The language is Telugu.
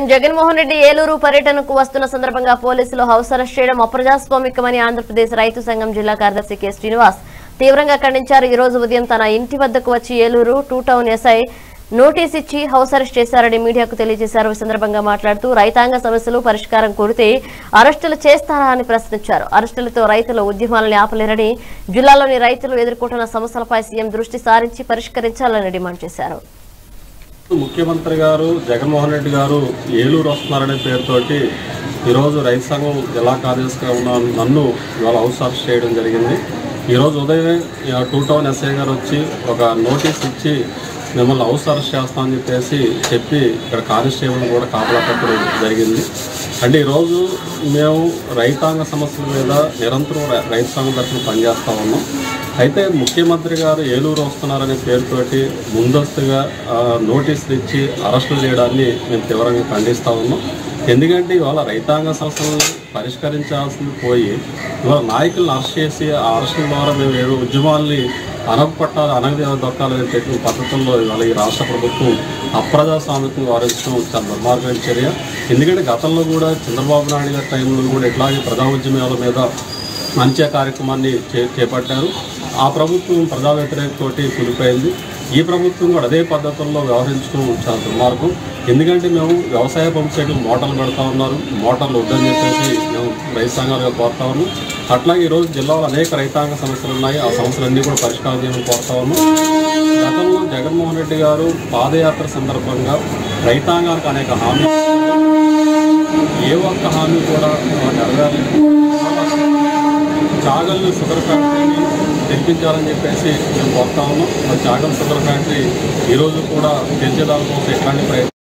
జగన్మోహన్ రెడ్డి ఏలూరు పర్యటనకు వస్తున్న సందర్భంగా పోలీసులు హౌస్ అరెస్ట్ చేయడం అప్రజాస్వామికమని ఆంధ్రప్రదేశ్ రైతు సంఘం జిల్లా కార్యదర్శి కె శ్రీనివాస్ తీవ్రంగా ఖండించారు ఈ రోజు ఉదయం తన ఇంటి వద్దకు వచ్చి Eluru two town SI notice ఇచ్చి హౌస్ అరెస్ట్ చేశారని మీడియాకు తెలియజేశారు ఈ సందర్భంగా మాట్లాడుతూ రైతాంగ సమస్యలు పరిష్కారం కోరితే అరెస్టులు చేస్తారా అని ప్రశ్నించారు అరెస్టులతో రైతుల ఉద్యమాలను ఆపలేరని జిల్లాలోని రైతులు ఎదుర్కొంటున్న సమస్యలపై సీఎం దృష్టి సారించి పరిష్కరించాలని డిమాండ్ చేశారు ముఖ్యమంత్రి గారు జగన్మోహన్ రెడ్డి గారు ఏలూరు వస్తున్నారనే పేరుతోటి ఈరోజు రైతు సంఘం జిల్లా కార్యదర్శిగా ఉన్న నన్ను ఇవాళ హౌస్ అరెస్ట్ చేయడం జరిగింది ఈరోజు ఉదయం టూ టౌన్ ఎస్ఐ గారు వచ్చి ఒక నోటీస్ ఇచ్చి మిమ్మల్ని హౌస్ అరెస్ట్ చేస్తామని చెప్పేసి చెప్పి ఇక్కడ కానిస్టేబుల్ కూడా కాపలా పెట్టడం జరిగింది అంటే ఈరోజు మేము రైతాంగ సమస్యల మీద నిరంతరం రై- రైతు సంఘం తరఫున పనిచేస్తూ ఉన్నాం అయితే ముఖ్యమంత్రి గారు ఏలూరు వస్తున్నారనే పేరుతోటి ముందస్తుగా ఆ, నోటీసులు ఇచ్చి అరెస్టులు చేయడాన్ని మేము తీవ్రంగా ఖండిస్తూ ఉన్నాం ఎందుకంటే ఇవాళ రైతాంగ సమస్యలను పరిష్కరించాల్సింది పోయి ఇవాళ నాయకులను అరెస్ట్ చేసి ఆ అరెస్టుల ద్వారా మేము ఏదో ఉద్యమాల్ని అనగపట్టాలి అనగ దొక్కాలని చెప్పిన పద్ధతుల్లో ఇవాళ ఈ రాష్ట్ర ప్రభుత్వం అప్రజాస్వామికంగా వ్యవహరించడం చాలా దుర్మార్గమైన చర్య ఎందుకంటే గతంలో కూడా చంద్రబాబు నాయుడు గారి టైంలో కూడా ఇట్లాగే ప్రజా ఉద్యమాల మీద మంచి కార్యక్రమాన్ని చే చేపట్టారు ఆ ప్రభుత్వం ప్రజా వ్యతిరేకతోటి కూలిపోయింది ఈ ప్రభుత్వం కూడా అదే పద్ధతుల్లో వ్యవహరించడం చాలా దుర్మార్గం ఎందుకంటే మేము వ్యవసాయ పంప్ సెట్లు మోటార్లు పెడతా ఉన్నారు మోటార్లు వద్దని చెప్పేసి మేము రైతు సంఘాలుగా కోరుతా ఉన్నాం అట్లాగే ఈరోజు జిల్లాలో అనేక రైతాంగ సమస్యలు ఉన్నాయి ఆ సమస్యలన్నీ కూడా పరిష్కారం చేయమని కోరుతా ఉన్నాం గతంలో జగన్మోహన్ రెడ్డి గారు పాదయాత్ర సందర్భంగా రైతాంగానికి అనేక హామీలు ఏ ఒక్క హామీ కూడా నెరవేరలేదు చాగల్ని షుగర్ ఫ్యాక్టరీని తెప్పించాలని చెప్పేసి మేము కోరుతా ఉన్నాం ఆ చాగల్ షుగర్ ఫ్యాక్టరీ ఈరోజు కూడా తెరిచేదాని కోసం ఎట్లాంటి ప్రయత్నం